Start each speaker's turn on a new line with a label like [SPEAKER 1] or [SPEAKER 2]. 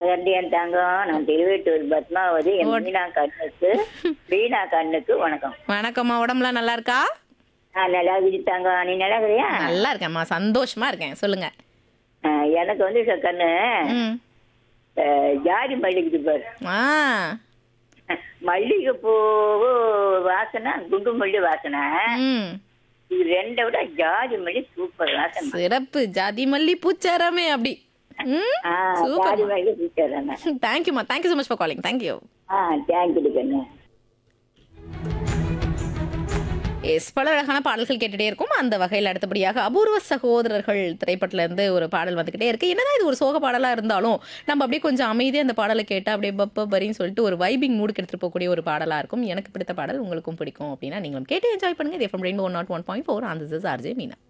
[SPEAKER 1] கண்டி என் தங்கம் நான் திருவேட்டூர் பத்மாவதி என்
[SPEAKER 2] ஓட்.
[SPEAKER 1] மீனா கண்ணுக்கு வீணா கண்ணுக்கு வணக்கம்
[SPEAKER 2] வணக்கம்மா உடம்புலாம் நல்லா இருக்கா
[SPEAKER 1] நான் நல்லா இருக்குது தங்கம் நீ நல்லா இருக்கிறியா
[SPEAKER 2] நல்லா இருக்கேன்மா சந்தோஷமா இருக்கேன் சொல்லுங்க
[SPEAKER 1] ஆ, எனக்கு வந்து ச- கண்ணு
[SPEAKER 2] ம்
[SPEAKER 1] ஆ, ஜாதி மல்லிகைது பாரு
[SPEAKER 2] ஆ
[SPEAKER 1] மல்லிகை பூ வாசனை குண்டு மல்லி வாசனை
[SPEAKER 2] ம்
[SPEAKER 1] இது ரெண்டை விட ஜாதி மல்லி சூப்பர் வாசனை
[SPEAKER 2] சிறப்பு ஜாதி மல்லி பூச்சாரமே அப்படி ம்
[SPEAKER 1] ஆ
[SPEAKER 2] சூப்பர்
[SPEAKER 1] ஜாதி மல்லி பூச்சாரான
[SPEAKER 2] தேங்க்யூமா thank you so much for calling thank you
[SPEAKER 1] ஆ தேங்க்யூ கண்ணு
[SPEAKER 2] எஸ் பல அழகான பாடல்கள் கேட்டுட்டே இருக்கும் அந்த வகையில் அடுத்தபடியாக அபூர்வ சகோதரர்கள் திரைப்படத்துல இருந்து ஒரு பாடல் வந்துகிட்டே இருக்கு என்னதான் இது ஒரு சோக பாடலா இருந்தாலும் நம்ம அப்படியே கொஞ்சம் அமைதியாக அந்த பாடலை கேட்டால் அப்படியே பப்ப பரின்னு சொல்லிட்டு ஒரு வைபிங் மூடுக்கு எடுத்துட்டு போகக்கூடிய ஒரு பாடலா இருக்கும் எனக்கு பிடித்த பாடல் உங்களுக்கும் பிடிக்கும் அப்படின்னா நீங்களும் கேட்டு என்ஜாய் பண்ணுங்க இது FM rainbow one naught one point four அந்த ஆர்ஜே மீனா